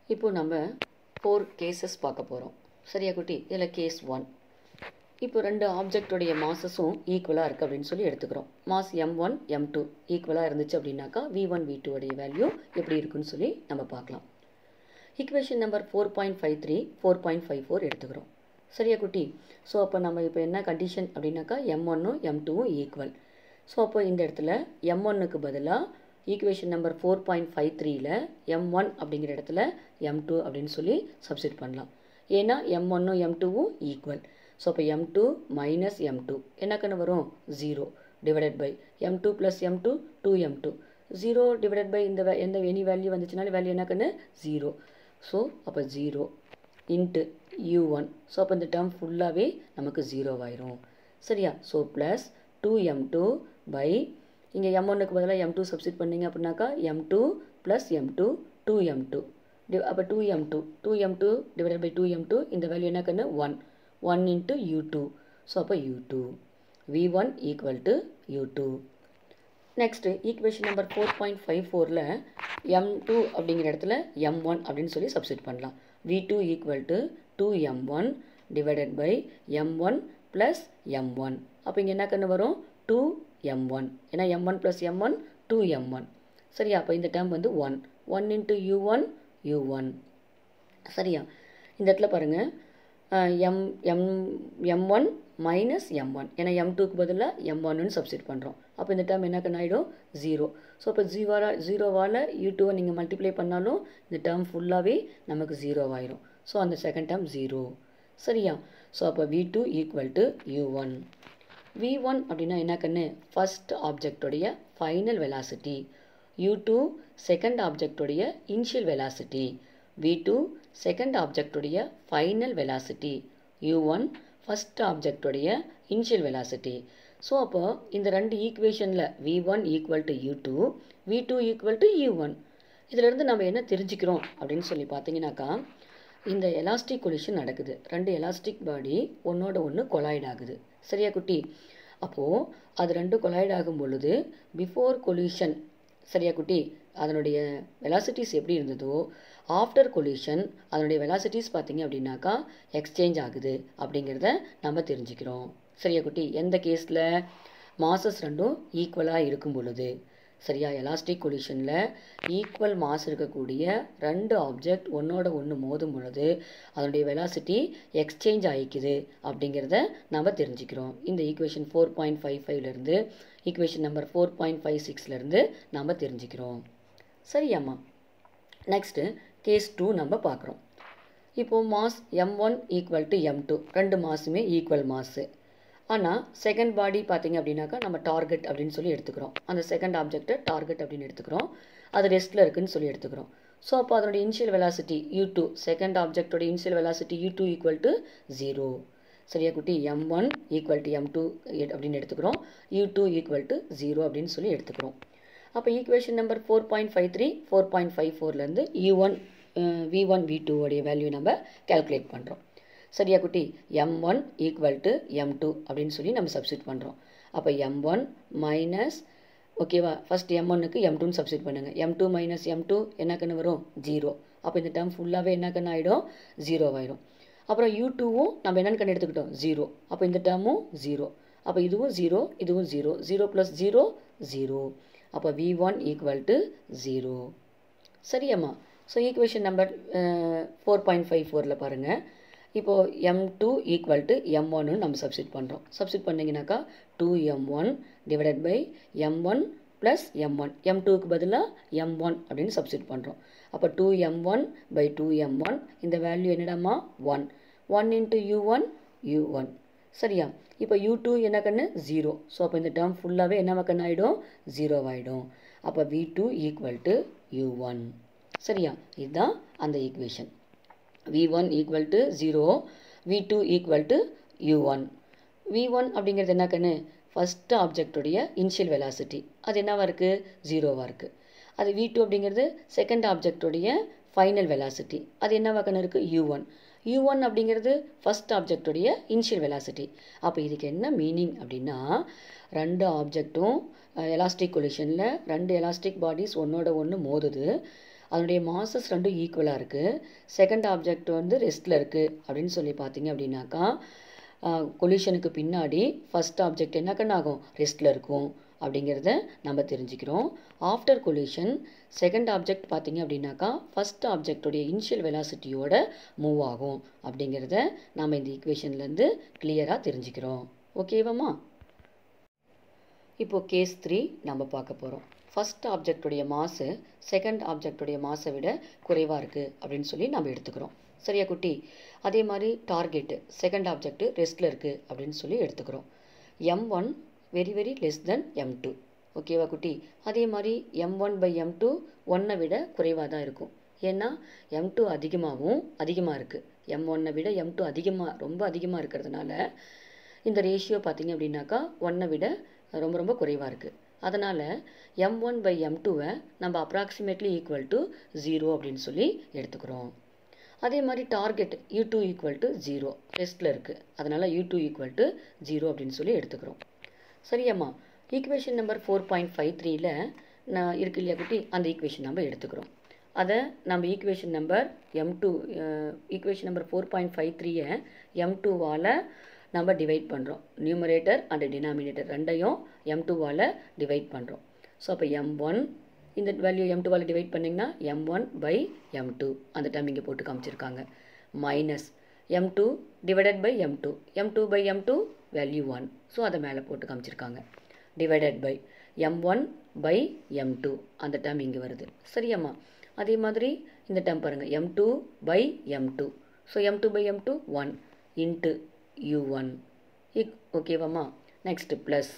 இப்போ நம்ம four cases பார்க்க போகிறோம் சரியா குட்டி இதில் கேஸ் ஒன் இப்போ ரெண்டு ஆப்ஜெக்டோடைய மாசஸும் ஈக்குவலாக இருக்குது அப்படின்னு சொல்லி எடுத்துக்கிறோம் mass M one M two ஈக்குவலாக இருந்துச்சு அப்படின்னாக்கா வி ஒன் வி டூடைய வேல்யூ எப்படி இருக்குன்னு சொல்லி நம்ம பார்க்கலாம் equation number four point five three four point five four எடுத்துக்கிறோம் சரியா குட்டி ஸோ அப்போ நம்ம இப்போ என்ன கண்டிஷன் அப்படின்னாக்கா எம் ஒன்னும் எம் டூவும் ஈக்குவல் ஸோ அப்போ இந்த இடத்துல எம் ஒன்னுக்கு பதிலாக equation number four point five த்ரீல எம் ஒன் அப்படிங்கிற இடத்துல எம் டூ அப்படின்னு சொல்லி சப்ஸ்டிட் பண்ணலாம் ஏன்னா எம் ஒன்னும் எம் டூவும் ஈக்குவல் ஸோ அப்போ M two minus M two என்ன கண்ணு வரும் zero divided by M two plus M two two M two zero divided by இந்த வே- எந்த எனி வேல்யூ வந்துச்சுனாலும் வேல்யூ என்ன கண்ணு ஜீரோ ஸோ அப்போ zero into U one so அப்போ இந்த டேர்ம் ஃபுல்லாகவே நமக்கு ஜீரோவாயிரும் சரியா so plus two M two by இங்கே எம் ஒன்னுக்கு பதிலாக எம் டூ சப்ஸ்டிட் பண்ணீங்க அப்படின்னாக்கா M two plus M two two M two டி அப்போ two M two two M two divided by two M two இந்த வேல்யூ என்ன கண்ணு one one into U two so அப்போ U two V one equal to U two next equation number four point five ஃபோரில் M two அப்படிங்கிற இடத்துல M one அப்படின்னு சொல்லி substitute பண்ணலாம் V two equal to two M one divided by M one plus M one அப்போ இங்கே என்ன கண்ணு வரும் டூ எம் ஒன் ஏன்னா M one plus M one two M one சரியா அப்போ இந்த டேர்ம் வந்து one one into U one U one சரியா இந்த இடத்துல பாருங்கள் M M M one minus M one ஏன்னா எம் டூக்கு பதிலாக எம் ஒன்னு சப்ஸ்டிட் பண்ணுறோம் அப்போ இந்த டேர்ம் என்ன கண்ணு ஆகிடும் ஜீரோ ஸோ இப்போ ஜீரோவா ஜீரோவால் யூ டூவை நீங்கள் மல்டிப்ளை பண்ணாலும் இந்த டேர்ம் ஃபுல்லாகவே நமக்கு ஜீரோவாயிரும் ஸோ அந்த செகண்ட் டேர்ம் ஜீரோ சரியா ஸோ அப்போ V two equal to U one V one அப்படின்னா என்ன கண்ணு ஃபர்ஸ்ட் ஆப்ஜெக்டோடைய final velocity U two second ஆப்ஜெக்டோடைய initial velocity V two second ஆப்ஜெக்டோடைய final velocity U one first ஆப்ஜெக்டோடைய இனிஷியல் வெலாசிட்டி ஸோ அப்போ இந்த ரெண்டு ஈக்குவேஷனில் V one equal to U two V two equal to U one இதிலிருந்து நம்ம என்ன தெரிஞ்சுக்கிறோம் அப்படின்னு சொல்லி பார்த்தீங்கன்னாக்கா இந்த எலாஸ்டிக் கொலிஷன் நடக்குது ரெண்டு எலாஸ்டிக் பாடி ஒன்றோட ஒன்று கொலாய்ட் ஆகுது சரியா குட்டி அப்போது அது ரெண்டு கொலாய்ட் ஆகும் பொழுது பிஃபோர் கொலிஷன் சரியா குட்டி அதனுடைய வெலாசிட்டிஸ் எப்படி இருந்ததோ ஆஃப்டர் கொலிஷன் அதனுடைய வெலாசிட்டிஸ் பார்த்தீங்க அப்படின்னாக்கா எக்ஸ்சேஞ்ச் ஆகுது அப்படிங்கிறத நம்ம தெரிஞ்சுக்கிறோம் சரியா குட்டி எந்த கேஸில் மாசஸ் ரெண்டும் ஈக்குவலாக இருக்கும் பொழுது சரியா எலாஸ்டிக் கொலிஷனில் ஈக்குவல் மாஸ் இருக்கக்கூடிய ரெண்டு ஆப்ஜெக்ட் ஒன்றோட ஒன்று மோதும் பொழுது அதனுடைய வெலாசிட்டி எக்ஸ்சேஞ்ச் ஆகிக்குது அப்படிங்கிறத நம்ம தெரிஞ்சுக்கிறோம் இந்த ஈக்குவேஷன் ஃபோர் பாயிண்ட் ஃபைவ் ஃபைவ்லேருந்து equation number four point five சிக்ஸ்லேருந்து நம்ம தெரிஞ்சுக்கிறோம் சரியாம்மா நெக்ஸ்ட்டு கேஸ் டூ நம்ம பார்க்குறோம் இப்போது mass M one equal to M two ரெண்டு மாஸுமே ஈக்குவல் மாஸு ஆனால் செகண்ட் பாடி பார்த்தீங்க அப்படின்னாக்கா நம்ம டார்கெட் அப்படின்னு சொல்லி எடுத்துக்கிறோம் அந்த செகண்ட் ஆப்ஜெக்ட்டை டார்கெட் அப்படின்னு எடுத்துக்கிறோம் அது ரெஸ்ட்டில் இருக்குன்னு சொல்லி எடுத்துக்கிறோம் ஸோ அப்போ அதோட initial velocity U two second ஆப்ஜெக்டோட initial velocity U two equal to zero சரியா குட்டி M one equal to M two அப்படின்னு எடுத்துக்கிறோம் U two equal to zero அப்படின்னு சொல்லி எடுத்துக்கிறோம் அப்போ equation number four point five three four point five ஃபோர்லேருந்து U one V one V two உடைய வேல்யூ நம்ம கால்குலேட் பண்ணுறோம் சரியா குட்டி M one equal to M two அப்படின்னு சொல்லி நம்ம சப்ஸ்டிட் பண்ணுறோம் அப்போ எம் ஒன் மைனஸ் ஓகேவா ஃபஸ்ட் எம் ஒன்னுக்கு எம் டூன்னு சப்ஸ்டிட் பண்ணுங்கள் M two minus M two என்ன கண்ணு வரும் ஜீரோ அப்போ இந்த டேர்ம் ஃபுல்லாகவே என்ன கண்ணு ஆகிடும் ஜீரோ ஆயிடும் அப்புறம் யூ டூவும் நம்ம என்னென்னு கண்ணு எடுத்துக்கிட்டோம் ஜீரோ அப்போ இந்த டேர்மும் ஜீரோ அப்போ இதுவும் ஜீரோ இதுவும் zero zero plus zero zero அப்போ V one equal to zero சரியாம்மா so equation number four point five ஃபோரில் பாருங்கள் இப்போது M two equal to M ஒன்னு நம்ம சப்ஸ்டிட் பண்ணுறோம் சப்ஸ்டிட் பண்ணிங்கனாக்கா two M one divided by M one plus M one M டூக்கு பதிலாக எம் ஒன் அப்படின்னு சப்ஸ்டிட் பண்ணுறோம் அப்போ two M one by two M one இந்த வேல்யூ என்னடாம்மா one one into U one U one சரியா இப்போ யூ டூ என்ன கண்ணு ஜீரோ ஸோ அப்போ இந்த டேர்ம் ஃபுல்லாகவே என்ன கண்ணு ஆகிடும் ஜீரோ ஆகிடும் அப்போ V two equal to U one சரியா இதுதான் அந்த equation V one equal to zero V two equal to U one V one அப்படிங்கிறது என்ன கண்ணு ஃபஸ்ட் ஆப்ஜெக்டுடைய இனிஷியல் வெலாசிட்டி அது என்னவா இருக்குது ஜீரோவாக இருக்குது அது வி டூ அப்படிங்கிறது செகண்ட் ஆப்ஜெக்டுடைய ஃபைனல் வெலாசிட்டி அது என்னவா கண்ணு இருக்குது யூ ஒன் யூ ஒன் அப்படிங்கிறது ஃபஸ்ட் ஆப்ஜெக்டுடைய இனிஷியல் வெலாசிட்டி அப்போ இதுக்கு என்ன மீனிங் அப்படின்னா ரெண்டு ஆப்ஜெக்ட்டும் எலாஸ்டிக் கொலிஷனில் ரெண்டு எலாஸ்டிக் பாடிஸ் ஒன்றோட ஒன்று மோதுது அதனுடைய மாசஸ் ரெண்டும் ஈக்குவலாக இருக்குது செகண்ட் ஆப்ஜெக்ட் வந்து ரெஸ்ட்டில் இருக்குது அப்படின்னு சொல்லி பார்த்தீங்க அப்படின்னாக்கா கொலிஷனுக்கு பின்னாடி ஃபஸ்ட் ஆப்ஜெக்ட் என்ன கண்ணாகும் ரெஸ்ட்டில் இருக்கும் அப்படிங்கிறத நம்ம தெரிஞ்சுக்கிறோம் ஆஃப்டர் கொலிஷன் செகண்ட் ஆப்ஜெக்ட் பார்த்தீங்க அப்படின்னாக்கா ஃபஸ்ட் ஆப்ஜெக்டோடைய இனிஷியல் வெலாசிட்டியோட மூவ் ஆகும் அப்படிங்கிறத நம்ம இந்த ஈக்குவேஷன்லேருந்து கிளியராக தெரிஞ்சுக்கிறோம் ஓகேவாம்மா இப்போ கேஸ் த்ரீ நம்ம பார்க்க போகிறோம் ஃபஸ்ட் ஆப்ஜெக்டுடைய மாசு செகண்ட் ஆப்ஜெக்டுடைய மாசை விட குறைவாக இருக்குது அப்படின்னு சொல்லி நம்ம எடுத்துக்கிறோம் சரியா குட்டி அதே மாதிரி டார்கெட்டு செகண்ட் ஆப்ஜெக்ட் ரெஸ்ட்டில் இருக்குது அப்படின்னு சொல்லி எடுத்துக்கிறோம் M one very very less then M two ஓகேவா குட்டி அதே மாதிரி M one by M two ஒன்னை விட குறைவாக தான் இருக்கும் ஏன்னா எம் டூ அதிகமாகவும் அதிகமாக இருக்குது எம் ஒன்னை விட எம் டூ அதிகமாக ரொம்ப அதிகமாக இருக்கிறதுனால இந்த ரேஷியோ பார்த்தீங்க அப்படின்னாக்கா ஒன்னை விட ரொம்ப ரொம்ப குறைவாக இருக்குது அதனால் எம் ஒன் பை எம் டூவை நம்ம அப்ராக்சிமேட்லி ஈக்குவல் டு ஜீரோ அப்படின்னு சொல்லி எடுத்துக்கிறோம் அதே மாதிரி target U two equal to zero ரெஸ்ட்டில் இருக்குது அதனால் U two equal to zero அப்படின்னு சொல்லி எடுத்துக்கிறோம் சரியாம்மா equation number four point five த்ரீல நான் இருக்கு இல்லையா குட்டி அந்த ஈக்குவேஷன் நம்ம எடுத்துக்கிறோம் அதை நம்ம equation number M two equation number four point five த்ரீயை எம் டூவால் நம்ம டிவைட் பண்ணுறோம் நியூமரேட்டர் அண்ட் டினாமினேட்டர் ரெண்டையும் எம் டூவால் டிவைட் பண்ணுறோம் ஸோ அப்போ எம் ஒன் இந்த வேல்யூ எம் டூவால் டிவைட் பண்ணிங்கன்னா M one by M two அந்த டைம் இங்கே போட்டு காமிச்சிருக்காங்க minus M two divided by M two M two by M two value one so அதை மேலே போட்டு காமிச்சிருக்காங்க divided by M one by M two அந்த டேம் இங்கே வருது சரியாம்மா அதே மாதிரி இந்த டேம் பாருங்கள் M two by M two so M two by M two one into U one இக் ஓகேவாம்மா next plus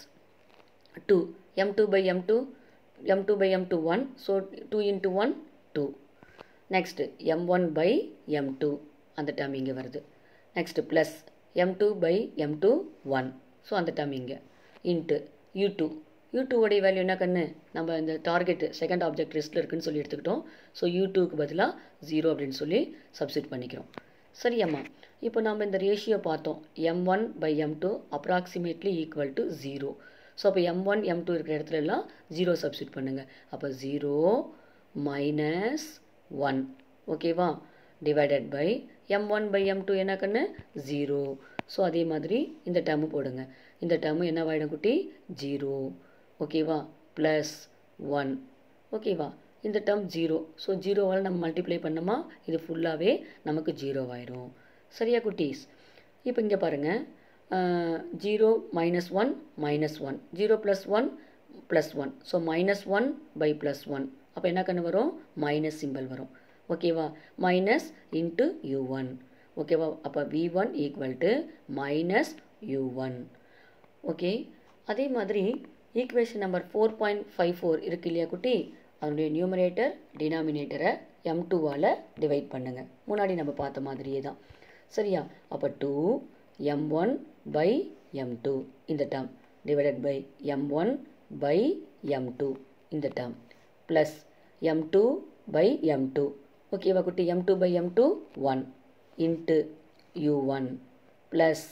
two M two by M two M two by M two one so two into one two next M one by M two அந்த term இங்கே வருது next plus M two by M two one so அந்த term இங்கே into U two U டூவோடைய value என்ன கண்ணு நம்ம இந்த டார்கெட் செகண்ட் ஆப்ஜெக்ட் லிஸ்ட்டில் இருக்குன்னு சொல்லி எடுத்துக்கிட்டோம் ஸோ யூ டூக்கு பதிலாக ஜீரோ அப்படின்னு சொல்லி சப்ஸ்டிட் பண்ணிக்கிறோம் சரியாம்மா இப்போ நம்ம இந்த ரேஷியோ பார்த்தோம் M one by M two approximately equal to zero so அப்போ எம் ஒன் எம் டூ இருக்கிற இடத்துல எல்லாம் ஜீரோ சப்ஸ்டிட் பண்ணுங்கள் அப்போ ஜீரோ மைனஸ் ஒன் ஓகேவா divided by M one by M two என்ன கண்ணு ஜீரோ ஸோ அதே மாதிரி இந்த டேர்மு போடுங்க இந்த டேர்மு என்னவாயிடும் குட்டி ஜீரோ ஓகேவா ப்ளஸ் ஒன் ஓகேவா இந்த டேர்ம் ஜீரோ ஸோ ஜீரோவால் நம்ம மல்டிப்ளை பண்ணோமா இது ஃபுல்லாகவே நமக்கு ஜீரோவாயிடும் சரியா குட்டீஸ் இப்போ இங்கே பாருங்கள் zero minus one minus one zero plus one plus one so minus one by plus one அப்போ என்ன கண்ணு வரும் மைனஸ் சிம்பிள் வரும் ஓகேவா மைனஸ் இன்ட்டு யூ ஒன் ஓகேவா அப்போ V one equal to minus U one okay அதே மாதிரி equation number four point five four இருக்கு இல்லையா குட்டி அதனுடைய நியூமரேட்டர் டினாமினேட்டரை எம் டூவால் டிவைட் பண்ணுங்கள் முன்னாடி நம்ம பார்த்த மாதிரியே தான் சரியா அப்போ two M one by M two இந்த term divided by M one by M two இந்த term plus M two by M two ஓகேவா குட்டி M two by M two one into U one plus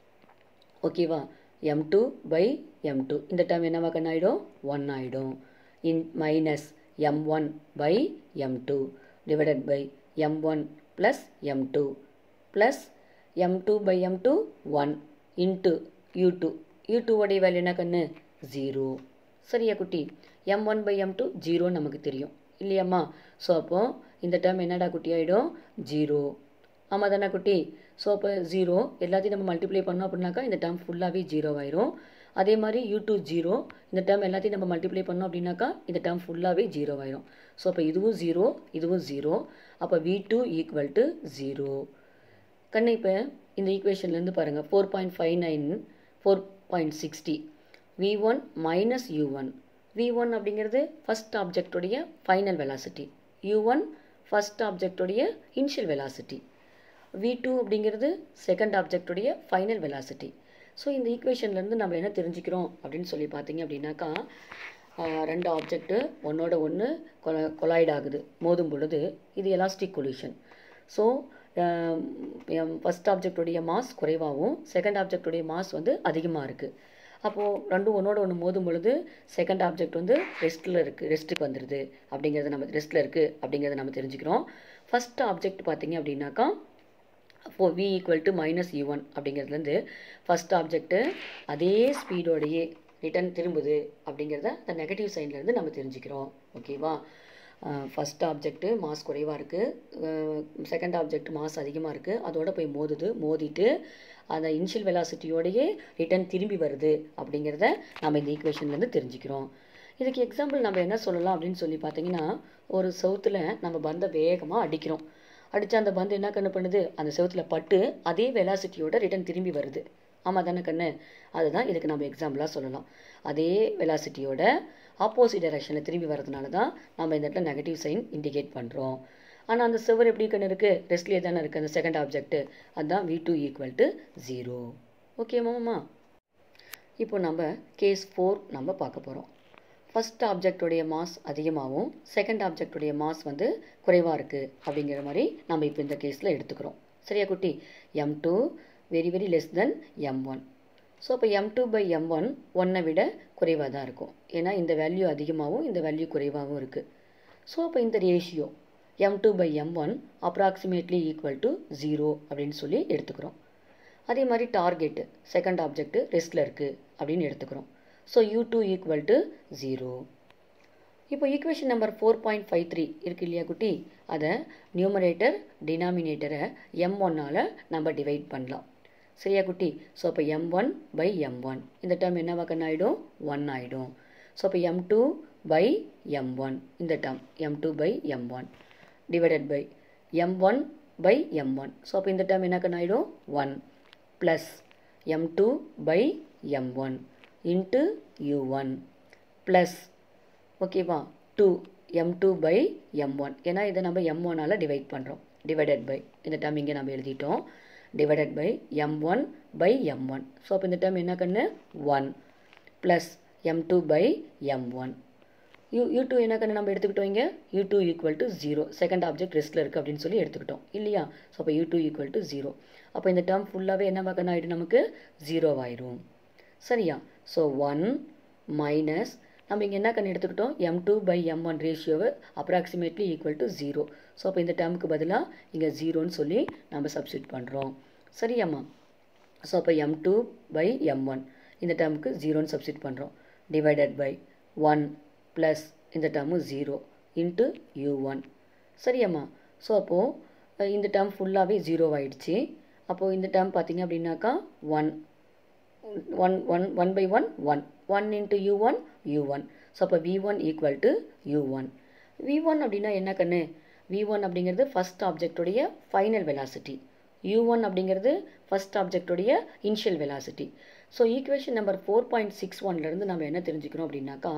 ஓகேவா M two by M two இந்த term என்னவா கண்ணு ஆகிடும் one ஆகிடும் in minus M one by M two divided by M one plus M two plus M two by M two one into U two U டூவோடைய value என்ன கண்ணு zero சரியா குட்டி M one by M two ஜீரோன்னு நமக்கு தெரியும் இல்லையாம்மா so அப்போது இந்த டேர்ம் என்னடா குட்டி ஆகிடும் ஜீரோ ஆமாம் தானே குட்டி ஸோ அப்போ ஜீரோ எல்லாத்தையும் நம்ம மல்டிப்ளை பண்ணோம் அப்படின்னாக்கா இந்த டேர்ம் ஃபுல்லாகவே ஜீரோ ஆயிரும் அதே மாதிரி யூ டூ ஜீரோ இந்த டேர்ம் எல்லாத்தையும் நம்ம மல்டிப்ளை பண்ணோம் அப்படின்னாக்கா இந்த டேர்ம் ஃபுல்லாகவே ஜீரோ ஆயிரும் ஸோ அப்போ இதுவும் ஜீரோ இதுவும் ஜீரோ அப்போ V two equal to zero கண்ணு இப்போ இந்த ஈக்குவேஷன்லேருந்து பாருங்கள் four point five nine four point sixty V one minus U one V one அப்படிங்கிறது ஃபஸ்ட் ஆப்ஜெக்டுடைய final velocity U one first ஆப்ஜெக்டுடைய இனிஷியல் வெலாசிட்டி வி டூ அப்படிங்கிறது செகண்ட் ஆப்ஜெக்டுடைய ஃபைனல் வெலாசிட்டி ஸோ இந்த ஈக்குவேஷன்லேருந்து நம்ம என்ன தெரிஞ்சுக்கிறோம் அப்படின்னு சொல்லி பார்த்தீங்க அப்படின்னாக்கா ஆஹ், ரெண்டு ஆப்ஜெக்ட்டு ஒன்றோட ஒன்று கொல கொலாய்ட் ஆகுது மோதும் பொழுது இது எலாஸ்டிக் கொலிஷன் ஸோ ஃபஸ்ட் ஆப்ஜெக்டுடைய மாஸ் குறைவாகவும் செகண்ட் ஆப்ஜெக்டுடைய மாஸ் வந்து அதிகமாக இருக்குது அப்போது ரெண்டும் ஒன்றோட ஒன்று மோதும் பொழுது செகண்ட் ஆப்ஜெக்ட் வந்து ரெஸ்ட்டில் இருக்குது ரெஸ்ட்டுக்கு வந்துடுது அப்படிங்கிறத நம்ம ரெஸ்ட்டில் இருக்குது அப்படிங்கிறத நம்ம தெரிஞ்சுக்கிறோம் ஃபஸ்ட் ஆப்ஜெக்ட் பார்த்தீங்க அப்படின்னாக்கா அப்போ V equal to minus U one அப்படிங்கிறதுலேருந்து ஃபஸ்ட் ஆப்ஜெக்ட்டு அதே ஸ்பீடோடையே ரிட்டர்ன் திரும்புது அப்படிங்கிறத அந்த நெகட்டிவ் சைன்லேருந்து நம்ம தெரிஞ்சுக்கிறோம் ஓகேவா ஃபஸ்ட் ஆப்ஜெக்ட்டு மாஸ் குறைவாக இருக்குது செகண்ட் ஆப்ஜெக்ட் மாஸ் அதிகமாக இருக்குது அதோட போய் மோதுது மோதிட்டு அந்த இனிஷியல் வெலாசிட்டியோடையே ரிட்டர்ன் திரும்பி வருது அப்படிங்கிறத நம்ம இந்த ஈக்குவேஷன்லேருந்து தெரிஞ்சுக்கிறோம் இதுக்கு எக்ஸாம்பிள் நம்ம என்ன சொல்லலாம் அப்படின்னு சொல்லி பார்த்தீங்கன்னா ஒரு சவுத்தில் நம்ம பந்தை வேகமாக அடிக்கிறோம் அடித்தா அந்த பந்து என்ன கண்ணு பண்ணுது அந்த செவுத்தில் பட்டு அதே வெலாசிட்டியோட ரிட்டர்ன் திரும்பி வருது ஆமாம் தானே கண்ணு அதுதான் இதுக்கு நம்ம எக்ஸாம்பிளாக சொல்லலாம் அதே வெலாசிட்டியோட ஆப்போசிட் டைரக்ஷனில் திரும்பி வரதுனால தான் நம்ம இந்த இடத்துல நெகட்டிவ் சைன் இண்டிகேட் பண்ணுறோம் ஆனால் அந்த செவர் எப்படி கண்ணு இருக்குது ரெஸ்ட்லேயே தானே இருக்குது அந்த செகண்ட் ஆப்ஜெக்ட் அதுதான் V two equal to zero okay மாமா இப்போ நம்ம கேஸ் ஃபோர் நம்ம பார்க்க போகிறோம் ஃபஸ்ட் ஆப்ஜெக்டுடைய மாஸ் அதிகமாகவும் செகண்ட் ஆப்ஜெக்டுடைய மாஸ் வந்து குறைவாக இருக்குது அப்படிங்கிற மாதிரி நம்ம இப்போ இந்த கேஸில் எடுத்துக்கிறோம் சரியா குட்டி M two very very less then M one so அப்போ M two by M one ஒன்னை விட குறைவாக தான் இருக்கும் ஏன்னா இந்த வேல்யூ அதிகமாகவும் இந்த வேல்யூ குறைவாகவும் இருக்குது ஸோ அப்போ இந்த ratio M two by M one approximately equal to zero அப்படின்னு சொல்லி எடுத்துக்கிறோம் அதே மாதிரி டார்கெட்டு செகண்ட் ஆப்ஜெக்ட் ரெஸ்ட்டில் இருக்குது அப்படின்னு எடுத்துக்கிறோம் so U two equal to zero இப்போ equation number four point five three இருக்கு இல்லையா குட்டி அதை நியூமரேட்டர் டினாமினேட்டரை எம் ஒன்னால் நம்ம டிவைட் பண்ணலாம் சரியா குட்டி ஸோ அப்போ M one by M one இந்த டேர்ம் என்னவா கண்ணு ஆகிடும் ஒன் ஆகிடும் ஸோ அப்போ M two by M one இந்த term M two by M one divided by M one by M one so அப்போ இந்த டேர்ம் என்ன கண்ணு ஆகிடும் one plus M two by M one into U one plus ஓகேவா two M two by M one ஏன்னா இதை நம்ம M ஒன்னால் டிவைட் பண்ணுறோம் டிவைடட் பை இந்த டேர்ம் இங்கே நம்ம எழுதிட்டோம் divided by M one by M one so அப்போ இந்த டேர்ம் என்ன கண்ணு one plus M two by M one U U two என்ன கண்ணு நம்ம எடுத்துக்கிட்டோம் இங்கே U two equal to zero second object ரெஸ்ட்டில் இருக்குது அப்படின்னு சொல்லி எடுத்துக்கிட்டோம் இல்லையா ஸோ அப்போ U two equal to zero அப்போ இந்த டேர்ம் ஃபுல்லாகவே என்ன கண்ணு ஆகிடும் நமக்கு ஜீரோவாயிரும் சரியா ஸோ ஒன் மைனஸ் நம்ம இங்கே என்ன கண்ணு எடுத்துக்கிட்டோம் M two by M one ரேஷியோவை approximately equal to zero so அப்போ இந்த டேர்முக்கு பதிலாக இங்கே ஜீரோன்னு சொல்லி நம்ம சப்ஸ்டியூட் பண்ணுறோம் சரியாம்மா ஸோ அப்போ M two by M one இந்த டேர்முக்கு ஜீரோன்னு சப்ஸ்டியூட் பண்ணுறோம் டிவைடட் பை ஒன் ப்ளஸ் இந்த term zero into U one சரியாம்மா ஸோ அப்போது இந்த டேர்ம் ஃபுல்லாகவே ஜீரோ ஆயிடுச்சு அப்போது இந்த டேர்ம் பார்த்தீங்க அப்படின்னாக்கா one one one one by one one one into U one U one so அப்போ V one equal to U one V one அப்படின்னா என்ன கண்ணு வி ஒன் அப்படிங்கிறது ஃபஸ்ட் ஆப்ஜெக்டுடைய ஃபைனல் வெலாசிட்டி யூ ஒன் அப்படிங்கிறது ஃபஸ்ட் ஆப்ஜெக்டுடைய initial velocity so equation number four point six ஒன்லேருந்து நம்ம என்ன தெரிஞ்சுக்கிறோம் அப்படின்னாக்கா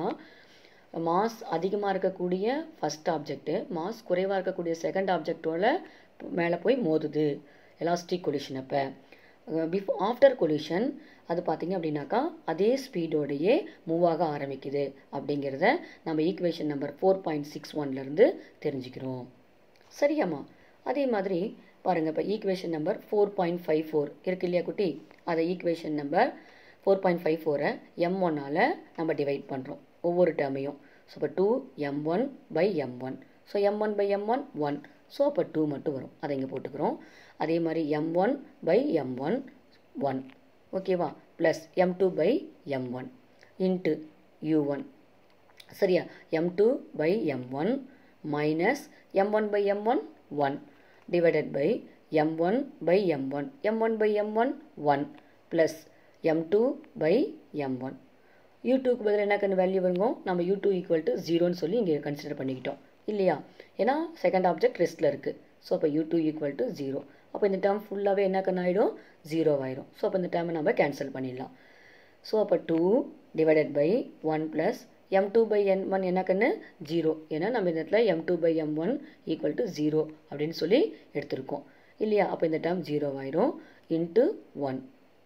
மாஸ் அதிகமாக இருக்கக்கூடிய ஃபஸ்ட் ஆப்ஜெக்ட்டு மாஸ் குறைவாக இருக்கக்கூடிய செகண்ட் ஆப்ஜெக்டோட மேலே போய் மோதுது எலாஸ்டிக் கொலிஷன் அப்போ பிஃப் ஆஃப்டர் கொலிஷன் அது பார்த்திங்க அப்படின்னாக்கா அதே ஸ்பீடோடையே மூவ் ஆக ஆரம்பிக்குது அப்படிங்கிறத நம்ம equation number four point six ஒன்லேருந்து தெரிஞ்சுக்கிறோம் சரியாம்மா அதே மாதிரி பாருங்கள் இப்போ equation number four point five four இருக்கு இல்லையா குட்டி அதை equation number four point five ஃபோரை எம் ஒன்னால் நம்ம டிவைட் பண்ணுறோம் ஒவ்வொரு டேர்மையும் ஸோ இப்போ two M one by M one so M one by M one one so அப்போ டூ மட்டும் வரும் அதை இங்கே போட்டுக்கிறோம் அதே மாதிரி M one by M one one ஓகேவா plus M two by M one into U one சரியா M two by M one minus M one by M one one divided by M one by M one M one by M one one plus M two by M one U டூக்கு பதில் என்ன கண்ணு value வருங்க நம்ம you two equal to ஜீரோன்னு சொல்லி இங்கே consider பண்ணிக்கிட்டோம் இல்லையா ஏன்னா செகண்ட் ஆப்ஜெக்ட் ரெஸ்ட்டில் இருக்குது ஸோ அப்போ U two equal to zero அப்போ இந்த டேர்ம் ஃபுல்லாகவே என்ன கண்ணு ஆகிடும் ஜீரோ ஆயிடும் ஸோ அப்போ இந்த டேர்மை நம்ம கேன்சல் பண்ணிடலாம் ஸோ அப்போ two divided by one plus M two by N one என்ன கண்ணு ஜீரோ ஏன்னா நம்ம இந்த இடத்துல M two by M one equal to zero அப்படின்னு சொல்லி எடுத்திருக்கோம் இல்லையா அப்போ இந்த டேர்ம் ஜீரோ ஆயிரும் இன்ட்டு ஒன்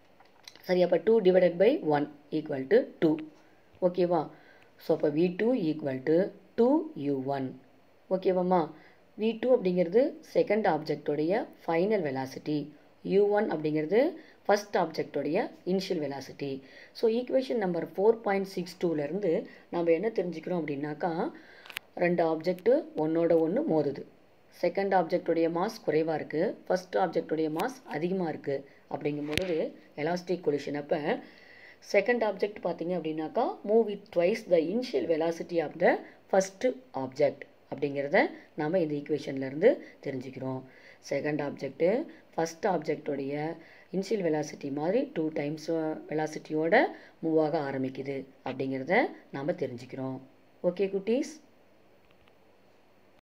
சரி அப்போ two divided by one equal to two ஓகேவா ஸோ அப்போ V two equal to two U one ஓகேவாம்மா வி டூ அப்படிங்கிறது செகண்ட் ஆப்ஜெக்டோடைய ஃபைனல் வெலாசிட்டி யூ ஒன் அப்படிங்கிறது ஃபஸ்ட் ஆப்ஜெக்டோடைய initial velocity so equation number four point six டூலேருந்து நம்ம என்ன தெரிஞ்சுக்கிறோம் அப்படின்னாக்கா ரெண்டு ஆப்ஜெக்ட்டு ஒன்றோட ஒன்று மோதுது செகண்ட் ஆப்ஜெக்டோடைய மாஸ் குறைவாக இருக்குது ஃபஸ்ட் ஆப்ஜெக்டோடைய மாஸ் அதிகமாக இருக்குது அப்படிங்கும்பொழுது எலாஸ்டிக் கொலிஷன் அப்போ செகண்ட் ஆப்ஜெக்ட் பார்த்தீங்க அப்படின்னாக்கா move with twice the initial velocity of the first object அப்படிங்கிறத நாம் இந்த ஈக்குவேஷன்லேருந்து தெரிஞ்சுக்கிறோம் செகண்ட் ஆப்ஜெக்ட்டு ஃபஸ்ட் ஆப்ஜெக்டோடைய இனிஷியல் வெலாசிட்டி மாதிரி டூ டைம்ஸ் வெலாசிட்டியோட மூவ் ஆக ஆரம்பிக்குது அப்படிங்கிறத நாம் தெரிஞ்சுக்கிறோம் ஓகே குட்டீஸ்